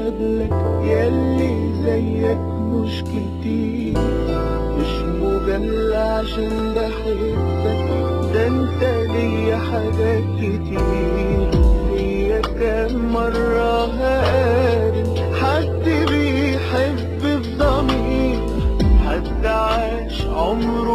قبلك ياللي زيك مش كتير مش مجاملة عشان بحبك ده انت ليا حاجات كتير ليا كام مرة هقابل حد بيحب بضمير حد عاش عمره